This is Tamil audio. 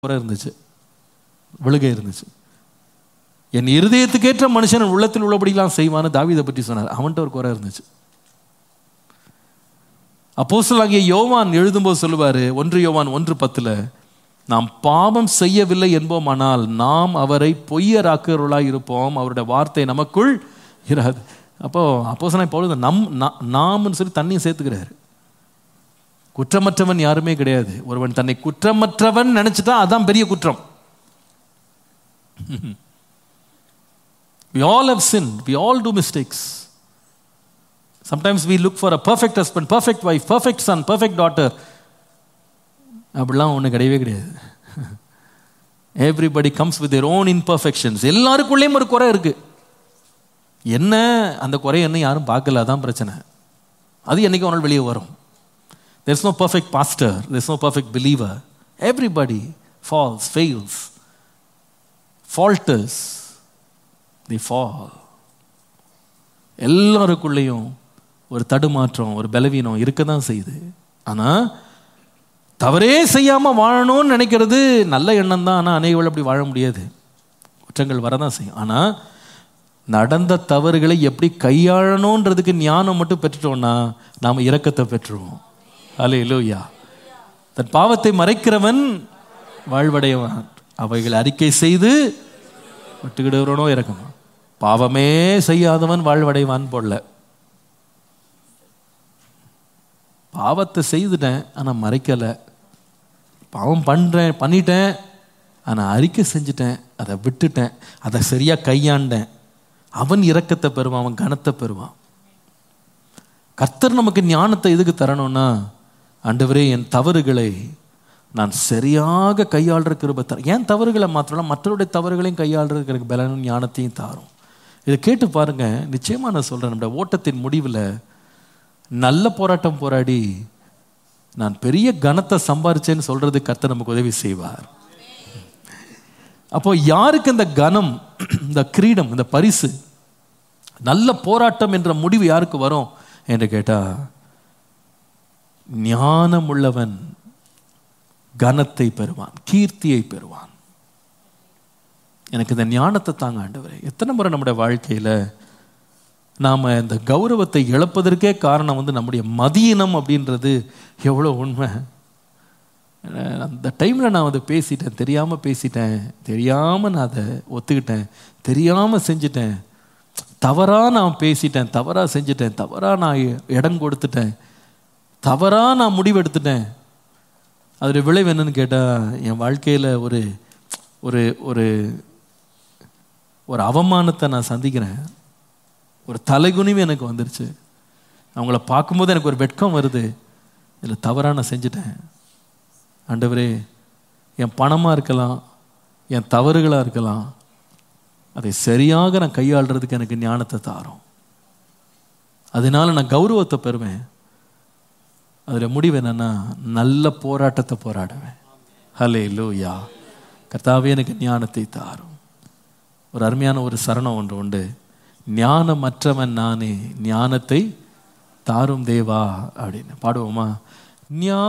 குறை இருந்துச்சு விழுகை இருந்துச்சு என் இருதயத்துக்கேற்ற மனுஷன் உள்ளத்தில் உள்ளபடிலாம் செய்வான்னு தாவீதை பற்றி சொன்னார் அவன்கிட்ட ஒரு குறை இருந்துச்சு அப்போஸ்தலனாகிய யோவான் எழுதும்போது சொல்லுவாரு ஒன்று யோவான் ஒன்று பத்துல நாம் பாவம் செய்யவில்லை என்போமானால் நாம் அவரை பொய்யராக்கிறவர்களாய் இருப்போம் அவருடைய வார்த்தை நமக்குள் இராது அப்போ அப்போஸ்தலனாகிய பவுல் நம் நா- நாம்னு சொல்லி தண்ணியும் சேர்த்துக்கிறாரு குற்றமற்றவன் யாருமே கிடையாது ஒருவன் தன்னை குற்றமற்றவன் நினைச்சிட்டா அதான் பெரிய குற்றம் we all have sinned we all do mistakes sometimes we look for a perfect husband perfect wife perfect son perfect daughter அப்படிலாம் ஒன்றும் கிடையவே கிடையாது everybody comes with their own imperfections எல்லாருக்குள்ளேயும் ஒரு குறை இருக்கு என்ன அந்த குறை என்ன யாரும் பார்க்கல அதான் பிரச்சனை அது என்னைக்கு ஒரு நாள் வெளியே வரும் there's no perfect pastor there's no perfect believer everybody falls fails falters they fall எல்லாருக்குள்ளேயும் ஒரு தடுமாற்றம் ஒரு பலவீனம் இருக்க தான் செய்யுது ஆனா தவறே செய்யாம வாழணும்னு நினைக்கிறது நல்ல எண்ணம் தான் ஆனால் அநேகர்கள் அப்படி வாழ முடியாது குற்றங்கள் வரதான் செய்யும் ஆனா நடந்த தவறுகளை எப்படி கையாளணுன்றதுக்கு ஞானம் மட்டும் பெற்றுட்டோம்னா நாம இரக்கத்தை பெற்றுருவோம் அலே லூயா தன் பாவத்தை மறைக்கிறவன் வாழ்வடைவான் அவைகளை அறிக்கை செய்து விட்டுக்கிடுறவனோ இறக்கமா பாவமே செய்யாதவன் வாழ்வடைவான் போடல பாவத்தை செய்துட்டேன் ஆனா மறைக்கல பாவம் பண்றேன் பண்ணிட்டேன் ஆனா அறிக்கை செஞ்சுட்டேன் அதை விட்டுட்டேன் அதை சரியா கையாண்டேன் அவன் இரக்கத்தை பெறுவான் அவன் கனத்தை பெறுவான் கர்த்தர் நமக்கு ஞானத்தை எதுக்கு தரணும்னா ஆண்டவரே என் தவறுகளை நான் சரியாக கையாளுற கிருபை தர ஏன் தவறுகளை மாத்திரம் மற்றவருடைய தவறுகளையும் கையாளுறதுக்கு எனக்கு பலனும் ஞானத்தையும் தாரும் இதை கேட்டு பாருங்க நிச்சயமா நான் சொல்றேன் நம்முடைய ஓட்டத்தின் முடிவில் நல்ல போராட்டம் போராடி நான் பெரிய கனத்தை சம்பாரிச்சேன்னு சொல்றது கர்த்தர் நமக்கு உதவி செய்வார் அப்போ யாருக்கு இந்த கனம் இந்த கிரீடம் இந்த பரிசு நல்ல போராட்டம் என்ற முடிவு யாருக்கு வரும் என்று கேட்டா ஞானம் உள்ளவன் கனத்தை பெறுவான் கீர்த்தியை பெறுவான் எனக்கு இந்த ஞானத்தை தாங்க ஆண்டவரே எத்தனை முறை நம்முடைய வாழ்க்கையில நாம இந்த கௌரவத்தை இழப்பதற்கே காரணம் வந்து நம்முடைய மதியினம் அப்படின்றது எவ்வளோ உண்மை அஹ் அந்த டைமில் நான் அதை பேசிட்டேன் தெரியாமல் பேசிட்டேன் தெரியாமல் நான் அதை ஒத்துக்கிட்டேன் தெரியாமல் செஞ்சிட்டேன் தவறாக நான் பேசிட்டேன் தவறாக செஞ்சிட்டேன் தவறாக நான் இடம் கொடுத்துட்டேன் தவறாக நான் முடிவெடுத்துட்டேன் அதோட விளைவு என்னன்னு கேட்டால் என் வாழ்க்கையில் ஒரு ஒரு ஒரு ஒரு அவமானத்தை நான் சந்திக்கிறேன் ஒரு தலைகுனிவு எனக்கு வந்துருச்சு அவங்கள பார்க்கும்போது எனக்கு ஒரு வெட்கம் வருது இதில் தவறாக நான் செஞ்சுட்டேன் ஆண்டவரே என் பணமாக இருக்கலாம் என் தவறுகளாக இருக்கலாம் அதை சரியாக நான் கையாளுறதுக்கு எனக்கு ஞானத்தை தாரும் அதனால நான் கௌரவத்தை பெறுவேன் அதில் முடிவு என்னன்னா நல்ல போராட்டத்தை போராடுவேன் ஹலே லூயா கர்த்தாவே எனக்கு ஞானத்தை தாரும் ஒரு அருமையான ஒரு சரணம் ஒன்று உண்டு ஞானமற்றவன் நானே ஞானத்தை தாரும் தேவா அப்படின்னு பாடுவோமா ஞா